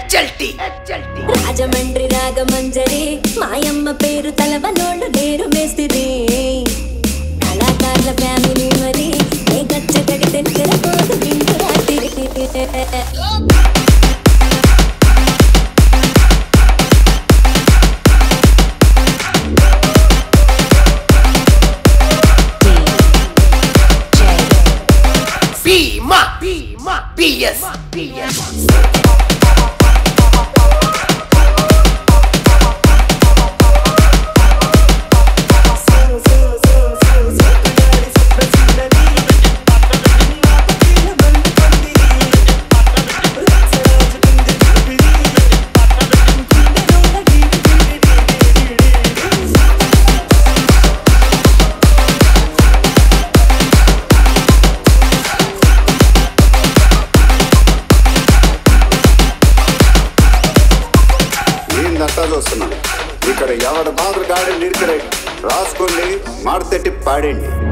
హెచ్ఎల్టి హెచ్ఎల్టి రాజమండ్రి రాగమంజరి మాయమ్మ పేరు తలవనోళ్ళు లేరు మేస్తిరి కళాకారుల ఫ్యామిలీ మరి ఏ గచ్చ కడితే తెరపోదు నిండు రాత్రి భీమా భీమా పిఎస్ పిఎస్ ఏందంతా చూస్తున్నాను ఇక్కడ ఎవడ మాదిరి గాడి నిరికరే రాసుకోండి మాడతెట్టి పాడండి